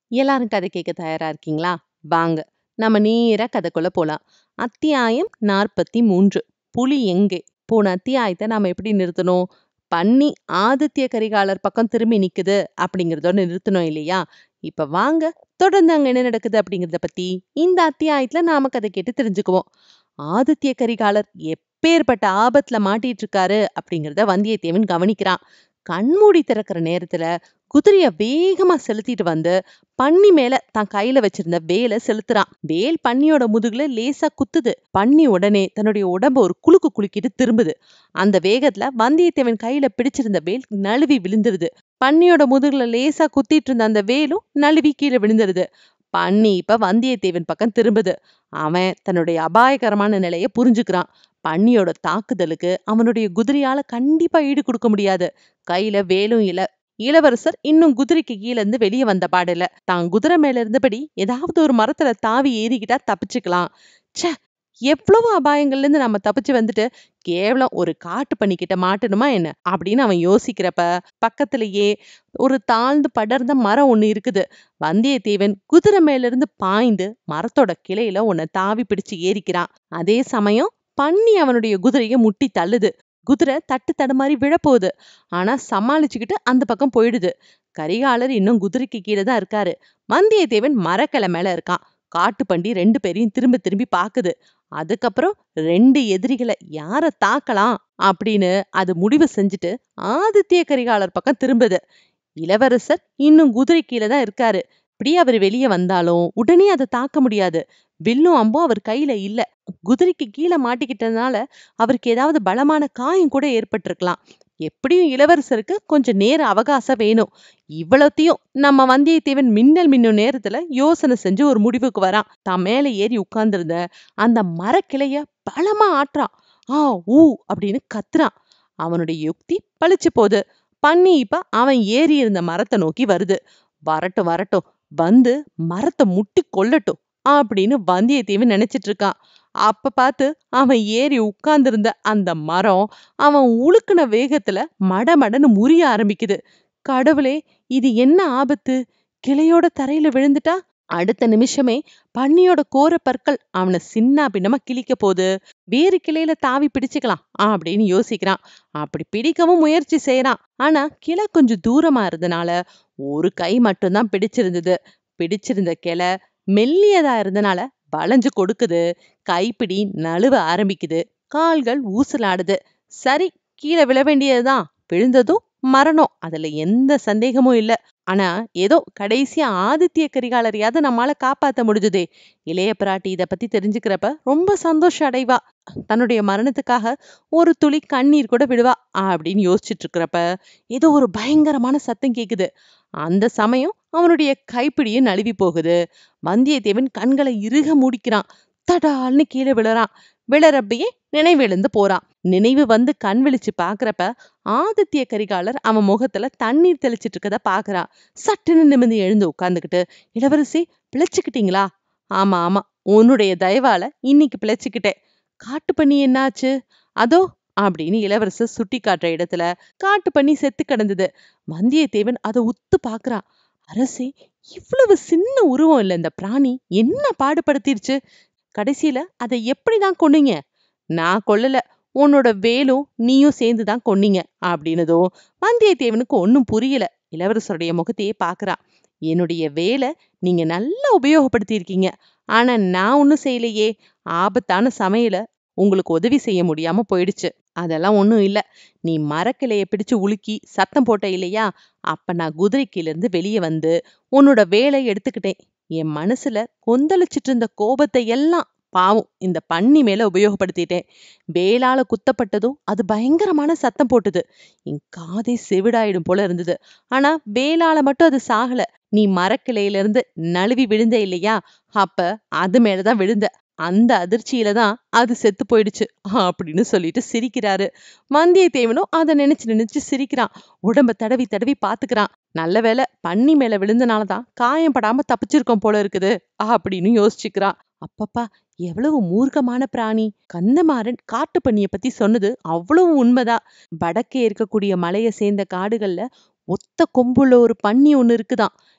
எல்லாரும் கதை கேட்க தயாரா இருக்கீங்களா வாங்க நம்ம நேரா கதைக்குள்ள போலாம் அத்தியாயம் நாற்பத்தி மூன்று புலி எங்கே போன அத்தியாயத்தை நாம எப்படி நிறுத்தணும் பன்னி ஆதித்ய கரிகாலர் பக்கம் திரும்பி நிக்குது அப்படிங்கறதோட நிறுத்தணும் இல்லையா இப்ப வாங்க தொடர்ந்து அங்க என்ன நடக்குது அப்படிங்கறத பத்தி இந்த அத்தியாயத்துல நாம கதை கேட்டு தெரிஞ்சுக்குவோம் ஆதித்ய கரிகாலர் எப்பேற்பட்ட ஆபத்துல மாட்டிட்டு இருக்காரு அப்படிங்கறத வந்தியத்தேவன் கவனிக்கிறான் கண்மூடி திறக்கிற நேரத்துல குதிரைய வேகமா செலுத்திட்டு வந்து பன்னி மேல தான் கையில வச்சிருந்த வேலை செலுத்துறான் வேல் பன்னியோட முதுகுல லேசா குத்துது பன்னி உடனே தன்னுடைய உடம்ப ஒரு குலுக்கு குலுக்கிட்டு திரும்புது அந்த வேகத்துல வந்தியத்தேவன் கையில பிடிச்சிருந்த வேல் நழுவி விழுந்துருது பன்னியோட முதுகுல லேசா குத்திட்டு இருந்த அந்த வேலும் நழுவி கீழே விழுந்துருது பன்னி இப்ப வந்தியத்தேவன் பக்கம் திரும்புது அவன் தன்னுடைய அபாயகரமான நிலைய புரிஞ்சுக்கிறான் பன்னியோட தாக்குதலுக்கு அவனுடைய குதிரையால கண்டிப்பா ஈடு கொடுக்க முடியாது கையில வேலும் இல்ல இளவரசர் இன்னும் குதிரைக்கு கீழ இருந்து வெளியே வந்த பாடில்ல தான் குதிரை மேல இருந்தபடி ஏதாவது ஒரு மரத்துல தாவி ஏறிக்கிட்டா தப்பிச்சுக்கலாம் ச்சே எவ்வளவு அபாயங்கள்ல இருந்து நம்ம தப்பிச்சு வந்துட்டு கேவலம் ஒரு காட்டு பண்ணிக்கிட்ட மாட்டணுமா என்ன அப்படின்னு அவன் யோசிக்கிறப்ப பக்கத்திலேயே ஒரு தாழ்ந்து படர்ந்த மரம் ஒண்ணு இருக்குது வந்தியத்தேவன் குதிரை மேல இருந்து பாய்ந்து மரத்தோட கிளையில உன்னை தாவி பிடிச்சு ஏறிக்கிறான் அதே சமயம் பன்னி அவனுடைய குதிரையை முட்டி தள்ளுது குதிரை தட்டு தடுமாறி விழப்போகுது ஆனா சமாளிச்சுக்கிட்டு அந்த பக்கம் போயிடுது கரிகாலர் இன்னும் குதிரைக்கு கீழே தான் இருக்காரு வந்தியத்தேவன் மரக்கிளை மேல இருக்கான் காட்டுப்பண்டி ரெண்டு பேரையும் திரும்ப திரும்பி பாக்குது அதுக்கப்புறம் ரெண்டு எதிரிகளை யார தாக்கலாம் அப்படின்னு அது முடிவு செஞ்சுட்டு ஆதித்ய கரிகாலர் பக்கம் திரும்புது இளவரசர் இன்னும் குதிரை கீழே தான் இருக்காரு இப்படியே அவர் வெளியே வந்தாலும் உடனே அதை தாக்க முடியாது வில்லும் அம்பும் அவர் கையில இல்ல குதிரைக்கு கீழே மாட்டிக்கிட்டதுனால அவருக்கு ஏதாவது பலமான காயம் கூட ஏற்பட்டிருக்கலாம் எப்படியும் இளவரசருக்கு கொஞ்சம் நேர அவகாசம் வேணும் இவ்வளத்தையும் நம்ம வந்தியத்தேவன் மின்னல் மின்னும் நேரத்துல யோசனை செஞ்சு ஒரு முடிவுக்கு வரான் தான் மேல ஏறி உட்கார்ந்திருந்த அந்த மரக்கிளைய பலமா ஆட்டுறான் ஆ ஊ அப்படின்னு கத்துறான் அவனுடைய யுக்தி பழிச்சு போகுது பண்ணி இப்ப அவன் ஏறி இருந்த மரத்தை நோக்கி வருது வரட்டும் வரட்டும் வந்து மரத்தை முட்டி கொல்லட்டும் அப்படின்னு வந்தியத்தேவன் நினைச்சிட்டு இருக்கான் அப்ப பார்த்து அவன் ஏறி உட்கார்ந்திருந்த அந்த மரம் அவன் உழுக்குன வேகத்துல மடமடன்னு முறிய ஆரம்பிக்குது கடவுளே இது என்ன ஆபத்து கிளையோட தரையில விழுந்துட்டா அடுத்த நிமிஷமே பன்னியோட கோர பற்கள் அவனை சின்ன பின்னமா கிழிக்க போகுது வேறு கிளையில தாவி பிடிச்சுக்கலாம் அப்படின்னு யோசிக்கிறான் அப்படி பிடிக்கவும் முயற்சி செய்யறான் ஆனா கிளை கொஞ்சம் தூரமா இருந்தனால ஒரு கை மட்டும்தான் பிடிச்சிருந்தது பிடிச்சிருந்த கிளை மெல்லியதா இருந்தனால வளைஞ்சு கொடுக்குது கைப்பிடி நழுவ ஆரம்பிக்குது கால்கள் ஊசலாடுது சரி கீழே விழ வேண்டியதுதான் விழுந்ததும் மரணம் அதுல எந்த சந்தேகமும் இல்ல ஆனா ஏதோ கடைசியா ஆதித்ய கரிகாலரையாவது நம்மால காப்பாத்த முடிஞ்சுதே இளைய பிராட்டி இத பத்தி தெரிஞ்சுக்கிறப்ப ரொம்ப சந்தோஷம் அடைவா தன்னுடைய மரணத்துக்காக ஒரு துளி கண்ணீர் கூட விடுவா அப்படின்னு யோசிச்சுட்டு இருக்கிறப்ப ஏதோ ஒரு பயங்கரமான சத்தம் கேக்குது அந்த சமயம் அவனுடைய கைப்பிடியும் நழுவி போகுது வந்தியத்தேவன் கண்களை இறுக மூடிக்கிறான் தடால்னு கீழே விழறான் விழறப்பயே நினைவிழந்து போறான் நினைவு வந்து கண் விழிச்சு பாக்குறப்ப ஆதித்ய கரிகாலர் அவன் முகத்துல தண்ணீர் தெளிச்சிட்டு இருக்கத பாக்குறான் சட்டுன்னு நிமிந்து எழுந்து உட்கார்ந்துகிட்டு இளவரசி பிழைச்சுக்கிட்டீங்களா ஆமா ஆமா உன்னுடைய தயவால இன்னைக்கு பிழைச்சுக்கிட்டேன் காட்டு பண்ணி என்னாச்சு அதோ அப்படின்னு இளவரசர் சுட்டி காட்டுற இடத்துல காட்டு பண்ணி செத்து கிடந்தது வந்தியத்தேவன் அதை உத்து பாக்குறான் அரசே இவ்வளவு சின்ன உருவம் இல்ல இந்த பிராணி என்ன பாடுபடுத்திருச்சு கடைசியில அதை எப்படிதான் கொன்னீங்க நான் கொல்லல உன்னோட வேலும் நீயும் சேர்ந்துதான் கொன்னீங்க அப்படின்னதும் வந்தியத்தேவனுக்கு ஒன்னும் புரியல இளவரசருடைய முகத்தையே பாக்குறான் என்னுடைய வேலை நீங்க நல்லா உபயோகப்படுத்தியிருக்கீங்க ஆனா நான் ஒன்னும் செய்யலையே ஆபத்தான சமையல உங்களுக்கு உதவி செய்ய முடியாம போயிடுச்சு அதெல்லாம் ஒண்ணும் இல்ல நீ மரக்கிளைய பிடிச்சு உலுக்கி சத்தம் போட்ட இல்லையா அப்ப நான் குதிரைக்கில இருந்து வெளியே வந்து உன்னோட வேலை எடுத்துக்கிட்டேன் என் மனசுல கொந்தளிச்சிட்டு இருந்த கோபத்தை எல்லாம் பாவம் இந்த பன்னி மேல உபயோகப்படுத்திட்டேன் வேலால குத்தப்பட்டதும் அது பயங்கரமான சத்தம் போட்டுது என் காதே செவிடாயிடும் போல இருந்தது ஆனா வேலால மட்டும் அது சாகல நீ மரக்கிளையில இருந்து நழுவி விழுந்த இல்லையா அப்ப அது மேலதான் விழுந்த அந்த அதிர்ச்சியில தான் அது செத்து போயிடுச்சு அப்படின்னு சொல்லிட்டு சிரிக்கிறாரு வந்தியத்தேவனும் அதை நினைச்சு நினைச்சு சிரிக்கிறான் உடம்ப தடவி தடவி பாத்துக்கிறான் நல்ல வேலை பன்னி மேல விழுந்தனாலதான் காயம் படாம தப்பிச்சிருக்கோம் போல இருக்குது அப்படின்னு யோசிச்சுக்கிறான் அப்பப்பா எவ்வளவு மூர்க்கமான பிராணி கந்தமாறன் காட்டு பண்ணிய பத்தி சொன்னது அவ்வளவு உண்மைதான் வடக்கே இருக்கக்கூடிய மலையை சேர்ந்த காடுகள்ல ஒத்த கொம்புள்ள ஒரு பன்னி ஒண்ணு இருக்குதாம்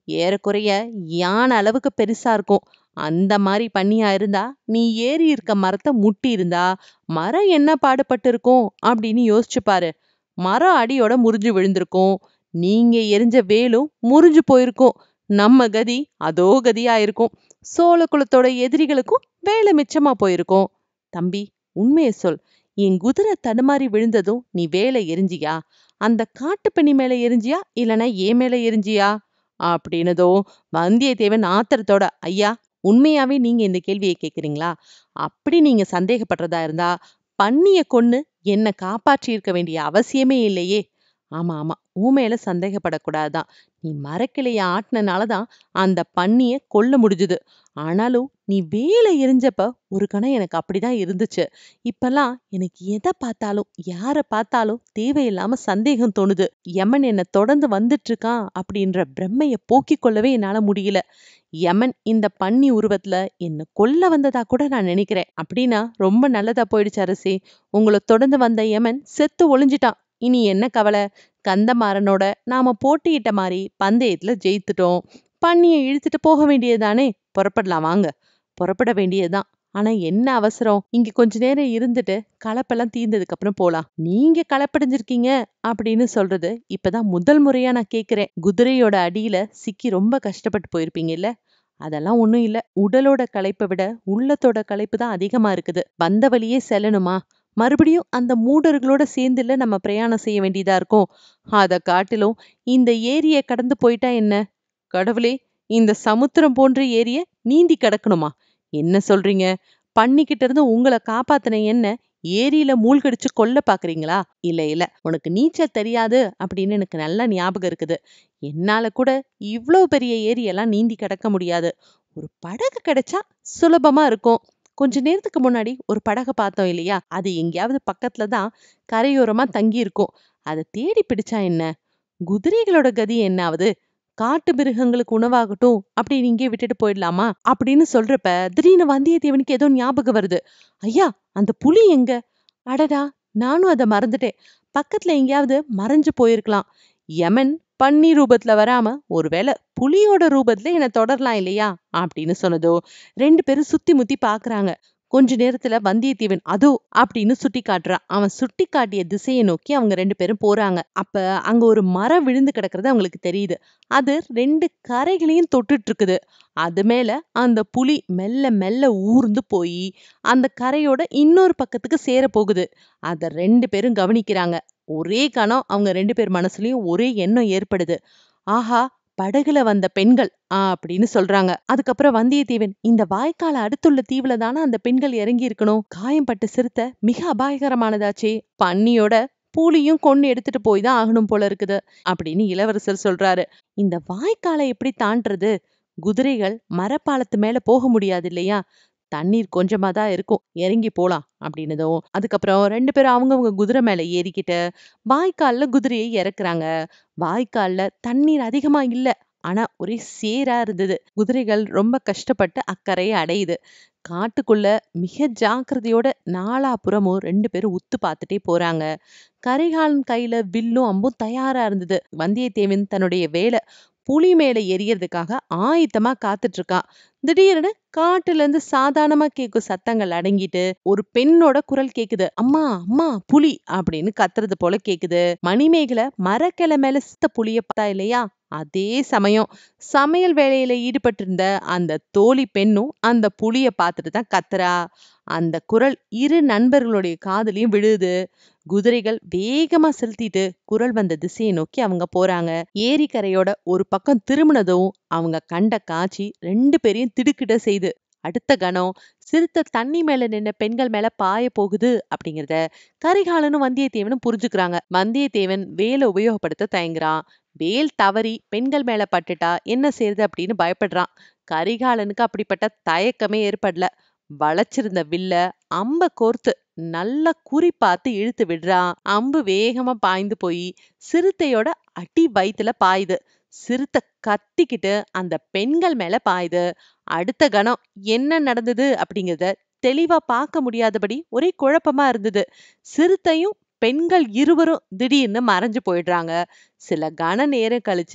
ஏறக்குறைய யானை அளவுக்கு பெருசா இருக்கும் அந்த மாதிரி பண்ணியா இருந்தா நீ ஏறி இருக்க மரத்தை முட்டி இருந்தா மரம் என்ன பாடுபட்டு இருக்கும் அப்படின்னு யோசிச்சு பாரு மரம் அடியோட முறிஞ்சு விழுந்திருக்கும் நீங்க எரிஞ்ச வேலும் முறிஞ்சு போயிருக்கும் நம்ம கதி அதோ கதியா இருக்கும் சோழ குலத்தோட எதிரிகளுக்கும் வேலை மிச்சமா போயிருக்கும் தம்பி உண்மையை சொல் என் குதிரை தடுமாறி விழுந்ததும் நீ வேலை எரிஞ்சியா அந்த காட்டுப்பெண்ணி மேல எரிஞ்சியா இல்லனா ஏன் மேல எரிஞ்சியா அப்படின்னதோ வந்தியத்தேவன் ஆத்திரத்தோட ஐயா உண்மையாவே நீங்க இந்த கேள்வியை கேக்குறீங்களா அப்படி நீங்க சந்தேகப்படுறதா இருந்தா பன்னிய கொன்னு என்ன காப்பாற்றி இருக்க வேண்டிய அவசியமே இல்லையே ஆமா ஆமா உன் மேல சந்தேகப்படக்கூடாதுதான் நீ மரக்கிளைய ஆட்டினனாலதான் அந்த பன்னிய கொல்ல முடிஞ்சுது ஆனாலும் நீ வேலை எரிஞ்சப்ப ஒரு கணம் எனக்கு அப்படிதான் இருந்துச்சு இப்பெல்லாம் எனக்கு எதை பார்த்தாலும் யார பார்த்தாலும் தேவையில்லாம சந்தேகம் தோணுது யமன் என்ன தொடர்ந்து வந்துட்டு இருக்கான் அப்படின்ற பிரம்மைய போக்கிக் கொள்ளவே என்னால முடியல யமன் இந்த பன்னி உருவத்துல என்ன கொல்ல வந்ததா கூட நான் நினைக்கிறேன் அப்படின்னா ரொம்ப நல்லதா போயிடுச்சு அரசே உங்களை தொடர்ந்து வந்த யமன் செத்து ஒளிஞ்சிட்டான் இனி என்ன கவலை கந்தமாறனோட நாம போட்டியிட்ட மாதிரி பந்தயத்துல ஜெயித்துட்டோம் பன்னியை இழுத்துட்டு போக வேண்டியதுதானே புறப்படலாம் வாங்க புறப்பட வேண்டியதுதான் ஆனா என்ன அவசரம் இங்க கொஞ்ச நேரம் இருந்துட்டு கலப்பெல்லாம் தீர்ந்ததுக்கு அப்புறம் போலாம் நீங்க கலப்படைஞ்சிருக்கீங்க அப்படின்னு சொல்றது இப்பதான் முதல் முறையா நான் கேக்குறேன் குதிரையோட அடியில சிக்கி ரொம்ப கஷ்டப்பட்டு போயிருப்பீங்கல்ல அதெல்லாம் ஒண்ணும் இல்ல உடலோட களைப்பை விட உள்ளத்தோட களைப்பு தான் அதிகமா இருக்குது வந்த வழியே செல்லணுமா மறுபடியும் அந்த மூடர்களோட சேர்ந்துல நம்ம பிரயாணம் செய்ய வேண்டியதா இருக்கும் அத காட்டிலும் இந்த ஏரிய கடந்து போயிட்டா என்ன கடவுளே இந்த சமுத்திரம் போன்ற ஏரிய நீந்தி கடக்கணுமா என்ன சொல்றீங்க பண்ணிக்கிட்ட இருந்து உங்களை காப்பாத்தின என்ன ஏரியில மூழ்கடிச்சு கொல்ல பாக்குறீங்களா இல்ல இல்ல உனக்கு நீச்சல் தெரியாது அப்படின்னு எனக்கு நல்ல ஞாபகம் இருக்குது என்னால கூட இவ்ளோ பெரிய ஏரியெல்லாம் நீந்தி கடக்க முடியாது ஒரு படகு கிடைச்சா சுலபமா இருக்கும் கொஞ்ச நேரத்துக்கு முன்னாடி ஒரு படகை பார்த்தோம் இல்லையா அது எங்கேயாவது பக்கத்துல தான் கரையோரமா தங்கி இருக்கும் அதை தேடி பிடிச்சா என்ன குதிரைகளோட கதி என்ன ஆகுது காட்டு மிருகங்களுக்கு உணவாகட்டும் அப்படின்னு இங்கே விட்டுட்டு போயிடலாமா அப்படின்னு சொல்றப்ப திடீர்னு வந்தியத்தேவனுக்கு ஏதோ ஞாபகம் வருது ஐயா அந்த புலி எங்க அடடா நானும் அதை மறந்துட்டேன் பக்கத்துல எங்கேயாவது மறைஞ்சு போயிருக்கலாம் யமன் பன்னி ரூபத்துல வராம ஒருவேளை புலியோட ரூபத்துல என்ன தொடரலாம் இல்லையா அப்படின்னு சொன்னதோ ரெண்டு பேரும் சுத்தி முத்தி பாக்குறாங்க கொஞ்ச நேரத்துல வந்தியத்தேவன் அதோ அப்படின்னு சுட்டி காட்டுறான் அவன் சுட்டி காட்டிய திசையை நோக்கி அவங்க ரெண்டு பேரும் போறாங்க அப்ப அங்க ஒரு மரம் விழுந்து கிடக்குறது அவங்களுக்கு தெரியுது அது ரெண்டு கரைகளையும் தொட்டுட்டு இருக்குது அது மேல அந்த புலி மெல்ல மெல்ல ஊர்ந்து போய் அந்த கரையோட இன்னொரு பக்கத்துக்கு சேர போகுது அத ரெண்டு பேரும் கவனிக்கிறாங்க ஒரே கணம் அவங்க ரெண்டு பேர் மனசுலயும் ஒரே எண்ணம் ஏற்படுது ஆஹா படகுல வந்த பெண்கள் ஆ அப்படின்னு சொல்றாங்க அதுக்கப்புறம் வந்தியத்தேவன் இந்த வாய்க்கால அடுத்துள்ள தீவுல தானே அந்த பெண்கள் இறங்கி இருக்கணும் காயம்பட்ட சிறுத்தை மிக அபாயகரமானதாச்சே பன்னியோட பூலியும் கொண்டு எடுத்துட்டு போய் தான் ஆகணும் போல இருக்குது அப்படின்னு இளவரசர் சொல்றாரு இந்த வாய்க்காலை எப்படி தாண்டறது குதிரைகள் மரப்பாலத்து மேல போக முடியாது இல்லையா தண்ணீர் கொஞ்சமா தான் இருக்கும் இறங்கி போலாம் அப்படின்னதும் அதுக்கப்புறம் ரெண்டு பேரும் அவங்கவங்க குதிரை மேல ஏறிக்கிட்டு வாய்க்கால்ல குதிரையை இறக்குறாங்க வாய்க்கால்ல தண்ணீர் அதிகமா இல்ல ஆனா ஒரே சேரா இருந்தது குதிரைகள் ரொம்ப கஷ்டப்பட்டு அக்கறையை அடையுது காட்டுக்குள்ள மிக ஜாக்கிரதையோட நாலாபுறமும் ரெண்டு பேரும் உத்து பார்த்துட்டே போறாங்க கரிகாலன் கையில வில்லும் அம்பும் தயாரா இருந்தது வந்தியத்தேவன் தன்னுடைய வேலை புலி மேல எரியறதுக்காக ஆயத்தமா காத்துட்டு இருக்கான் திடீர்னு காட்டுல இருந்து சாதாரணமா கேக்கும் சத்தங்கள் அடங்கிட்டு ஒரு பெண்ணோட குரல் கேக்குது அம்மா அம்மா புலி அப்படின்னு கத்துறது போல கேக்குது மணிமேகலை மரக்கிளை மேல சித்த புலிய பார்த்தா இல்லையா அதே சமயம் சமையல் வேலையில ஈடுபட்டிருந்த அந்த தோழி பெண்ணும் அந்த புலிய பார்த்துட்டு தான் கத்துறா அந்த குரல் இரு நண்பர்களுடைய காதுலயும் விழுது குதிரைகள் வேகமா செலுத்திட்டு குரல் வந்த திசையை நோக்கி அவங்க போறாங்க ஏரிக்கரையோட ஒரு பக்கம் திரும்பினதும் அவங்க கண்ட காட்சி ரெண்டு பேரையும் திடுக்கிட செய்து அடுத்த கணம் சிறுத்தை தண்ணி மேல நின்ன பெண்கள் மேல பாய போகுது அப்படிங்கறத கரிகாலனும் வந்தியத்தேவனும் புரிஞ்சுக்கிறாங்க வந்தியத்தேவன் வேலை உபயோகப்படுத்த தயங்குறான் வேல் தவறி பெண்கள் மேல பட்டுட்டா என்ன செய்யறது அப்படின்னு பயப்படுறான் கரிகாலனுக்கு அப்படிப்பட்ட தயக்கமே ஏற்படல வளைச்சிருந்த வில்ல அம்ப கோர்த்து நல்லா குறி பார்த்து இழுத்து விடுறான் அம்பு வேகமா பாய்ந்து போய் சிறுத்தையோட அடி வயித்துல பாயுது சிறுத்தை கத்திக்கிட்டு அந்த பெண்கள் மேல பாயுது அடுத்த கணம் என்ன நடந்தது அப்படிங்கறத தெளிவா பார்க்க முடியாதபடி ஒரே குழப்பமா இருந்தது சிறுத்தையும் பெண்கள் இருவரும் திடீர்னு மறைஞ்சு போயிடுறாங்க சில கண நேரம் கழிச்சு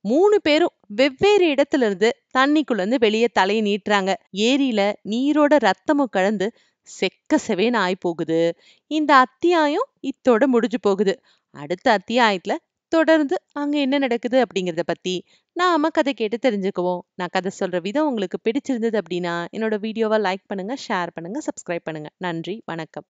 மூணு பேரும் வெவ்வேறு இடத்துல இருந்து தண்ணிக்குள்ள இருந்து வெளியே தலையை நீட்டுறாங்க ஏரியில நீரோட ரத்தமும் கலந்து செக்க செவேன்னு ஆயி போகுது இந்த அத்தியாயம் இத்தோட முடிஞ்சு போகுது அடுத்த அத்தியாயத்துல தொடர்ந்து அங்க என்ன நடக்குது அப்படிங்கறத பத்தி நாம கதை கேட்டு தெரிஞ்சுக்குவோம் நான் கதை சொல்ற விதம் உங்களுக்கு பிடிச்சிருந்தது அப்படின்னா என்னோட வீடியோவை லைக் பண்ணுங்க ஷேர் பண்ணுங்க சப்ஸ்கிரைப் பண்ணுங்க நன்றி வணக்கம்